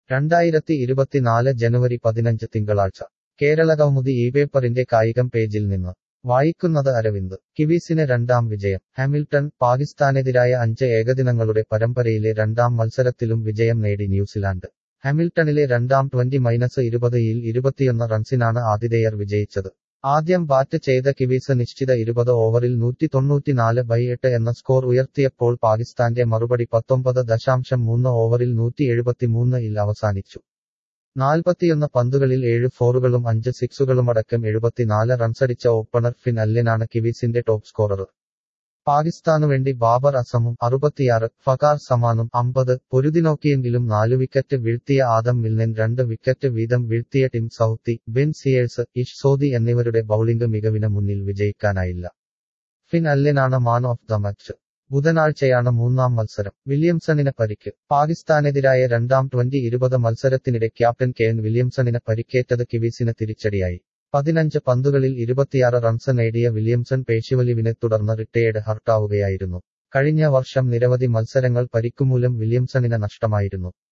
രണ്ടായിരത്തി ഇരുപത്തിനാല് ജനുവരി പതിനഞ്ച് തിങ്കളാഴ്ച കേരളകൗമുദി ഈ പേപ്പറിന്റെ കായികം പേജിൽ നിന്ന് വായിക്കുന്നത് അരവിന്ദ് കിവീസിന് രണ്ടാം വിജയം ഹാമിൽട്ടൺ പാകിസ്ഥാനെതിരായ അഞ്ച് ഏകദിനങ്ങളുടെ പരമ്പരയിലെ രണ്ടാം മത്സരത്തിലും വിജയം നേടി ന്യൂസിലാൻഡ് ഹാമിൽട്ടണിലെ രണ്ടാം ട്വന്റി മൈനസ് ഇരുപതിൽ ഇരുപത്തിയൊന്ന് റൺസിനാണ് ആതിഥേയർ വിജയിച്ചത് ആദ്യം ബാറ്റ് ചെയ്ത കിവീസ് നിശ്ചിത ഇരുപത് ഓവറിൽ നൂറ്റി തൊണ്ണൂറ്റിനാല് ബൈ എട്ട് എന്ന സ്കോർ ഉയർത്തിയപ്പോൾ പാകിസ്ഥാന്റെ മറുപടി പത്തൊമ്പത് ദശാംശം മൂന്ന് ഓവറിൽ നൂറ്റി എഴുപത്തിമൂന്ന് ഇൽ അവസാനിച്ചു നാൽപ്പത്തിയൊന്ന് പന്തുകളിൽ ഏഴ് ഫോറുകളും അഞ്ച് സിക്സുകളുമടക്കം എഴുപത്തിനാല് റൺസടിച്ച ഓപ്പണർ ഫിൻ അല്ലനാണ് കിവീസിന്റെ ടോപ്പ് സ്കോറർ പാകിസ്ഥാനുവേണ്ടി ബാബർ അസമും അറുപത്തിയാറ് ഫകാർ സമാനും അമ്പത് പൊരുതിനോക്കിയെങ്കിലും നാലു വിക്കറ്റ് വീഴ്ത്തിയ ആദം മിൽനൻ രണ്ട് വിക്കറ്റ് വീതം വീഴ്ത്തിയ ടിം സൌത്തി ബെൻ സിയേഴ്സ് ഇഷ് സോദി എന്നിവരുടെ ബൌളിംഗ് മികവിന് മുന്നിൽ വിജയിക്കാനായില്ല ഫിൻ അല്ലനാണ് മാൻ ഓഫ് ദ മാച്ച് ബുധനാഴ്ചയാണ് മൂന്നാം മത്സരം വില്യംസണിന് പരിക്ക് പാകിസ്ഥാനെതിരായ രണ്ടാം ട്വന്റി ഇരുപത് മത്സരത്തിനിടെ ക്യാപ്റ്റൻ കെൻ വില്യംസണിന് പരിക്കേറ്റത് കിവീസിന് തിരിച്ചടിയായി പതിനഞ്ച് പന്തുകളിൽ ഇരുപത്തിയാറ് റൺസ് നേടിയ വില്യംസൺ പേശിവലിവിനെ തുടർന്ന് റിട്ടയേർഡ് ഹർട്ടാവുകയായിരുന്നു കഴിഞ്ഞ വർഷം നിരവധി മത്സരങ്ങൾ പരിക്കുമൂലം വില്യംസണിന് നഷ്ടമായിരുന്നു